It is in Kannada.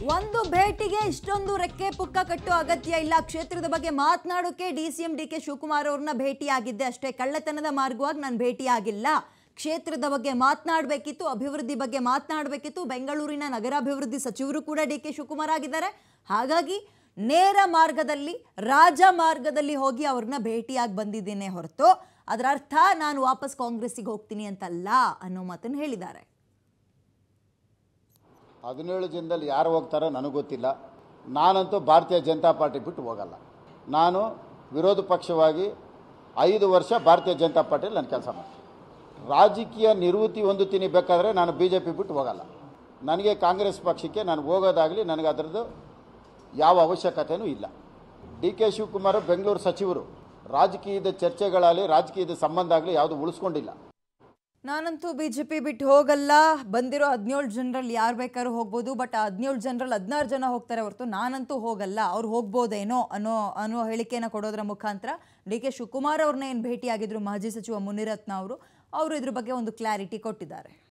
ಒಂದು ಭೇಟಿಗೆ ಇಷ್ಟೊಂದು ರೆಕ್ಕೆ ಪುಕ್ಕ ಕಟ್ಟೋ ಅಗತ್ಯ ಇಲ್ಲ ಕ್ಷೇತ್ರದ ಬಗ್ಗೆ ಮಾತನಾಡೋಕೆ D C M D K Shivakumar ಅವ್ರನ್ನ ಭೇಟಿಯಾಗಿದ್ದೆ ಅಷ್ಟೇ ಕಳ್ಳತನದ ಮಾರ್ಗವಾಗಿ ನಾನು ಭೇಟಿಯಾಗಿಲ್ಲ ಕ್ಷೇತ್ರದ ಬಗ್ಗೆ ಮಾತನಾಡಬೇಕಿತ್ತು ಅಭಿವೃದ್ಧಿ ಬಗ್ಗೆ ಮಾತನಾಡಬೇಕಿತ್ತು ಬೆಂಗಳೂರಿನ ನಗರಾಭಿವೃದ್ಧಿ ಸಚಿವರು ಕೂಡ ಡಿ ಕೆ ಶಿವಕುಮಾರ್ ಆಗಿದ್ದಾರೆ ಹಾಗಾಗಿ ನೇರ ಮಾರ್ಗದಲ್ಲಿ ರಾಜ ಮಾರ್ಗದಲ್ಲಿ ಹೋಗಿ ಅವ್ರನ್ನ ಭೇಟಿಯಾಗಿ ಬಂದಿದ್ದೇನೆ ಹೊರತು ಅದರ ಅರ್ಥ ನಾನು ವಾಪಸ್ ಕಾಂಗ್ರೆಸ್ಸಿಗೆ ಹೋಗ್ತೀನಿ ಅಂತಲ್ಲ ಅನ್ನೋ ಮಾತನ್ನು ಹೇಳಿದ್ದಾರೆ ಹದಿನೇಳು ಜನದಲ್ಲಿ ಯಾರು ಹೋಗ್ತಾರೋ ನನಗೆ ಗೊತ್ತಿಲ್ಲ ನಾನಂತೂ ಭಾರತೀಯ ಜನತಾ ಪಾರ್ಟಿ ಬಿಟ್ಟು ಹೋಗಲ್ಲ ನಾನು ವಿರೋಧ ಪಕ್ಷವಾಗಿ ಐದು ವರ್ಷ ಭಾರತೀಯ ಜನತಾ ಪಾರ್ಟಿಯಲ್ಲಿ ನಾನು ಕೆಲಸ ಮಾಡ್ತೀನಿ ರಾಜಕೀಯ ನಿವೃತ್ತಿ ಹೊಂದುತ್ತೀನಿ ಬೇಕಾದರೆ ನಾನು ಬಿ ಜೆ ಪಿ ಬಿಟ್ಟು ಹೋಗಲ್ಲ ನನಗೆ ಕಾಂಗ್ರೆಸ್ ಪಕ್ಷಕ್ಕೆ ನಾನು ಹೋಗೋದಾಗಲಿ ನನಗೆ ಅದರದ್ದು ಯಾವ ಅವಶ್ಯಕತೆಯೂ ಇಲ್ಲ ಡಿ ಕೆ ಶಿವಕುಮಾರ್ ಬೆಂಗಳೂರು ಸಚಿವರು ರಾಜಕೀಯದ ಚರ್ಚೆಗಳಾಗಲಿ ರಾಜಕೀಯದ ಸಂಬಂಧ ಆಗಲಿ ಯಾವುದು ಉಳಿಸ್ಕೊಂಡಿಲ್ಲ ನಾನಂತೂ ಬಿ ಜೆ ಪಿ ಬಿಟ್ಟು ಹೋಗಲ್ಲ ಬಂದಿರೋ ಹದಿನೇಳು ಜನರಲ್ಲಿ ಯಾರು ಬೇಕಾದ್ರೂ ಹೋಗ್ಬೋದು ಬಟ್ ಆ ಹದಿನೇಳು ಜನರಲ್ಲಿ ಹದಿನಾರು ಜನ ಹೋಗ್ತಾರೆ ಹೊರತು ನಾನಂತೂ ಹೋಗಲ್ಲ ಅವ್ರು ಹೋಗ್ಬೋದೇನೋ ಅನ್ನೋ ಅನ್ನೋ ಹೇಳಿಕೆಯನ್ನು ಕೊಡೋದ್ರ ಮುಖಾಂತರ ಡಿ ಕೆ ಶಿವಕುಮಾರ್ ಅವ್ರನ್ನ ಏನು ಭೇಟಿಯಾಗಿದ್ರು ಮಾಜಿ ಸಚಿವ ಮುನಿರತ್ನ ಅವರು ಅವರು ಇದ್ರ ಬಗ್ಗೆ ಒಂದು ಕ್ಲಾರಿಟಿ ಕೊಟ್ಟಿದ್ದಾರೆ